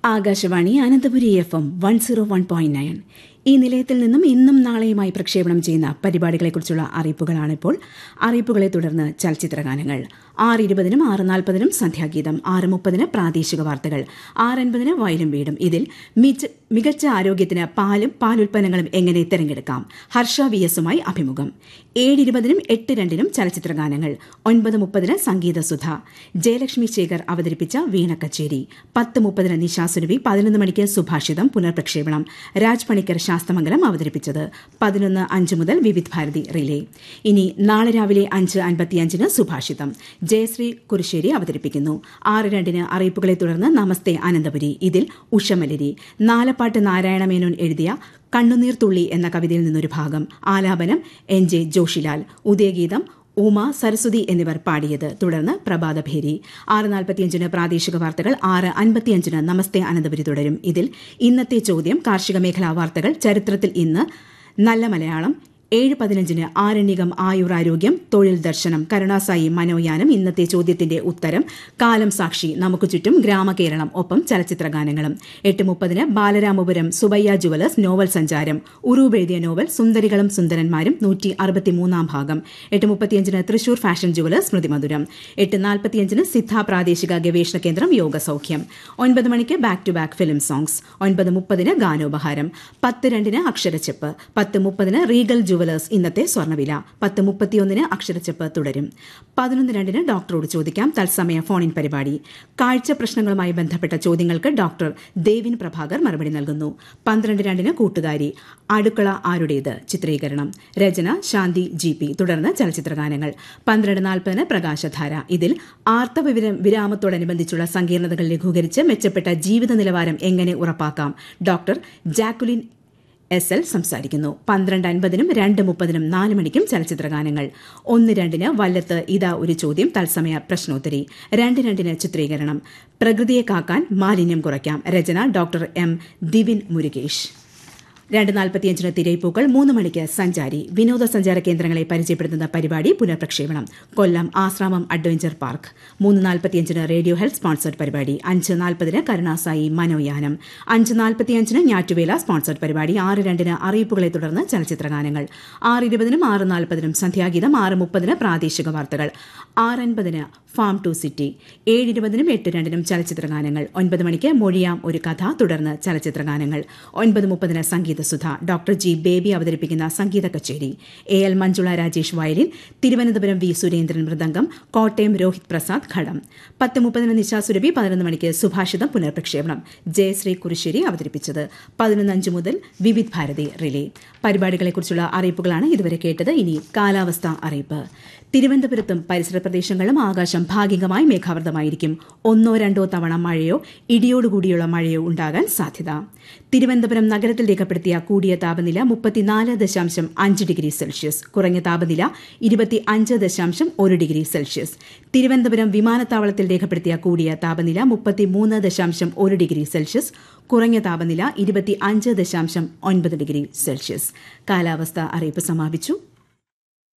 Akashvani Ananthapuri F M one zero one point nine ഈ നിലയത്തിൽ നിന്നും ഇന്നും നാളെയുമായി പ്രക്ഷേപണം ചെയ്യുന്ന പരിപാടികളെക്കുറിച്ചുള്ള അറിയിപ്പുകളാണിപ്പോൾ അറിയിപ്പുകളെ തുടർന്ന് ചലച്ചിത്രഗാനങ്ങൾ ആറ് ഇരുപതിനും ആറ് നാൽപ്പതിനും സന്ധ്യാഗീതം ആറ് മുപ്പതിന് പ്രാദേശിക വാർത്തകൾ ആറ് അൻപതിന് വയലും വീടും ഇതിൽ മികച്ച ആരോഗ്യത്തിന് പാലും പാലുൽപ്പന്നങ്ങളും എങ്ങനെ തിരഞ്ഞെടുക്കാം ഹർഷ വി എസുമായി അഭിമുഖം ഏഴ് ഇരുപതിനും എട്ട് രണ്ടിനും ചലച്ചിത്രഗാനങ്ങൾ ഒൻപത് മുപ്പതിന് സംഗീതസുധ ജയലക്ഷ്മി ശേഖർ അവതരിപ്പിച്ച വീണ കച്ചേരി പത്ത് മുപ്പതിന് നിശാസുരവി പതിനൊന്ന് മണിക്ക് സുഭാഷിതം പുനർപ്രക്ഷേപണം രാജ് പണിക്കർ ശാസ്തമംഗലം അവതരിപ്പിച്ചത് പതിനൊന്ന് അഞ്ച് മുതൽ വിവിധ് ഭാരതി റിലേ ഇനി നാളെ രാവിലെ അഞ്ച് അൻപത്തിയഞ്ചിന് സുഭാഷിതം ജയശ്രീ കുരുശ്ശേരി അവതരിപ്പിക്കുന്നു ആറ് രണ്ടിന് അറിയിപ്പുകളെ തുടർന്ന് നമസ്തേ അനന്തപുരി ഇതിൽ ഉഷമലരി നാലപ്പാട്ട് നാരായണ മേനോൻ എഴുതിയ കണ്ണുനീർ തുള്ളി എന്ന കവിതയിൽ നിന്നൊരു ഭാഗം ആലാപനം എൻ ജെ ജോഷിലാൽ ഉദയഗീതം ഉമ സരസ്വതി എന്നിവർ പാടിയത് തുടർന്ന് പ്രഭാതഭേരി ആറ് നാൽപ്പത്തിയഞ്ചിന് പ്രാദേശിക വാർത്തകൾ ആറ് അൻപത്തിയഞ്ചിന് നമസ്തേ അനന്തപുരി തുടരും ഇതിൽ ഇന്നത്തെ ചോദ്യം കാർഷിക മേഖലാ വാർത്തകൾ ചരിത്രത്തിൽ ഇന്ന് നല്ല മലയാളം ഏഴ് പതിനഞ്ചിന് ആരണ്യകം ആയുറാരോഗ്യം തൊഴിൽ ദർശനം കരുണാസായി മനോയാനം ഇന്നത്തെ ചോദ്യത്തിന്റെ ഉത്തരം കാലം സാക്ഷി നമുക്ക് ചുറ്റും ഗ്രാമകേരളം ഒപ്പം ചലച്ചിത്ര ഗാനങ്ങളും എട്ട് മുപ്പതിന് ബാലരാമപുരം സുബയ്യ ജുവലേഴ്സ് നോവൽ സഞ്ചാരം ഉറൂബ് എഴുതിയ നോവൽ സുന്ദരികളും സുന്ദരന്മാരും നൂറ്റി അറുപത്തിമൂന്നാം ഭാഗം എട്ട് മുപ്പത്തിയഞ്ചിന് തൃശൂർ ഫാഷൻ ജുവലേഴ്സ് സ്മൃതിമധുരം എട്ട് നാൽപ്പത്തിയഞ്ചിന് സിദ്ധ പ്രാദേശിക ഗവേഷണ കേന്ദ്രം യോഗസൌഖ്യം ഒൻപത് മണിക്ക് back to back film songs ഒൻപത് മുപ്പതിന് ഗാനോപഹാരം പത്ത് രണ്ടിന് അക്ഷരച്ചെപ്പ് പത്ത് മുപ്പതിന് റീഗൽ ജുവലേഴ്സ് ഇന്നത്തെ സ്വർണ്ണവില പത്ത് മുപ്പത്തിയൊന്നിന് അക്ഷരച്ചെപ്പ് തുടരും പതിനൊന്ന് രണ്ടിന് ഡോക്ടറോട് ചോദിക്കാം തത്സമയ ഫോൺ ഇൻ പരിപാടി കാഴ്ച പ്രശ്നങ്ങളുമായി ബന്ധപ്പെട്ട ചോദ്യങ്ങൾക്ക് ഡോക്ടർ ദേവിൻ പ്രഭാകർ മറുപടി നൽകുന്നു പന്ത്രണ്ട് രണ്ടിന് കൂട്ടുകാരി അടുക്കള ആരുടേത് ചിത്രീകരണം രചന ശാന്തി ജി പി തുടർന്ന് ചലച്ചിത്രഗാനങ്ങൾ പന്ത്രണ്ട് നാൽപ്പതിന് പ്രകാശധാര ഇതിൽ ആർത്തവ വിരാമത്തോടനുബന്ധിച്ചുള്ള സങ്കീർണതകൾ ലഘൂകരിച്ച് മെച്ചപ്പെട്ട ജീവിത നിലവാരം എങ്ങനെ ഉറപ്പാക്കാം ഡോക്ടർ ജാക്കുലിൻ എസ് എൽ സംസാരിക്കുന്നു പന്ത്രണ്ട് അൻപതിനും രണ്ട് മുപ്പതിനും നാല് മണിക്കും ചലച്ചിത്രഗാനങ്ങൾ ഒന്ന് രണ്ടിന് വല്ലത്ത് ഇതാ ഒരു ചോദ്യം തത്സമയ പ്രശ്നോത്തരി രണ്ട് രണ്ടിന് ചിത്രീകരണം പ്രകൃതിയെ കാക്കാൻ മാലിന്യം കുറയ്ക്കാം രചന ഡോക്ടർ എം ദിവിൻ മുരുകേഷ് രണ്ട് നാൽപ്പത്തിയഞ്ചിന് തിരയിപ്പൂക്കൾ മൂന്ന് മണിക്ക് സഞ്ചാരി വിനോദസഞ്ചാര കേന്ദ്രങ്ങളെ പരിചയപ്പെടുത്തുന്ന പരിപാടി പുനഃപ്രക്ഷേപണം കൊല്ലം ആശ്രാമം അഡ്വഞ്ചർ പാർക്ക് മൂന്ന് നാൽപ്പത്തിയഞ്ചിന് റേഡിയോ ഹെൽത്ത് സ്പോൺസർഡ് പരിപാടി അഞ്ച് നാൽപ്പതിന് കരുണാസായി മനോയാനം അഞ്ച് നാൽപ്പത്തിയഞ്ചിന് ഞാറ്റുവേല സ്പോൺസർഡ് പരിപാടി ആറ് രണ്ടിന് അറിയിപ്പുകളെ തുടർന്ന് ചലച്ചിത്രഗാനങ്ങൾ ആറ് ഇരുപതിനും ആറ് നാൽപ്പതിനും സന്ധ്യാഗീതം ആറ് മുപ്പതിന് പ്രാദേശിക വാർത്തകൾ ആറ് അൻപതിന് ഫാം ടു സിറ്റി ഏഴ് ഇരുപതിനും എട്ട് രണ്ടിനും ചലച്ചിത്രഗാനങ്ങൾ ഒൻപത് മണിക്ക് മൊഴിയാം ഒരു കഥ തുടർന്ന് ചലച്ചിത്രഗാനങ്ങൾ ഒൻപത് മുപ്പതിന് സംഗീതസുധ ഡോക്ടർ ജി ബേബി അവതരിപ്പിക്കുന്ന സംഗീത കച്ചേരി A L Manjula Rajesh violin Thiruvananthapuram V Surendran mridangam Kottayam Rohit Prasad ghatam പത്ത് മുപ്പതിന് നിശാസുരഭി പതിനൊന്ന് മണിക്ക് സുഭാഷിതം പുനർപ്രക്ഷേപണം ജയശ്രീ കുരിശ്ശേരി അവതരിപ്പിച്ചത് പതിനൊന്ന് അഞ്ച് മുതൽ വിവിധ് ഭാരതി റിലേ പരിപാടികളെക്കുറിച്ചുള്ള അറിയിപ്പുകളാണ് ഇതുവരെ കേട്ടത് ഇനി കാലാവസ്ഥ അറിയിപ്പ് തിരുവനന്തപുരത്തും പരിസര പ്രദേശങ്ങളിലും ആകാശം ഭാഗികമായി മേഘാവൃതമായിരിക്കും ഒന്നോ രണ്ടോ തവണ മഴയോ ഇടിയോടുകൂടിയുള്ള മഴയോ ഉണ്ടാകാൻ സാധ്യത തിരുവനന്തപുരം നഗരത്തിൽ രേഖപ്പെടുത്തിയ കൂടിയ താപനില മുപ്പത്തിനാല് ദശാംശം അഞ്ച് ഡിഗ്രി സെൽഷ്യസ് കുറഞ്ഞ താപനില ഇരുപത്തി അഞ്ച് ദശാംശം ഒരു ഡിഗ്രി സെൽഷ്യസ് തിരുവനന്തപുരം വിമാനത്താവളത്തിൽ രേഖപ്പെടുത്തിയ കൂടിയ താപനില മുപ്പത്തിമൂന്ന് ദശാംശം ഒരു ഡിഗ്രി സെൽഷ്യസ് കുറഞ്ഞ താപനില ഇരുപത്തി അഞ്ച് ദശാംശം ഒൻപത് ഡിഗ്രി സെൽഷ്യസ് കാലാവസ്ഥ അറിയിപ്പ് സമാപിച്ചു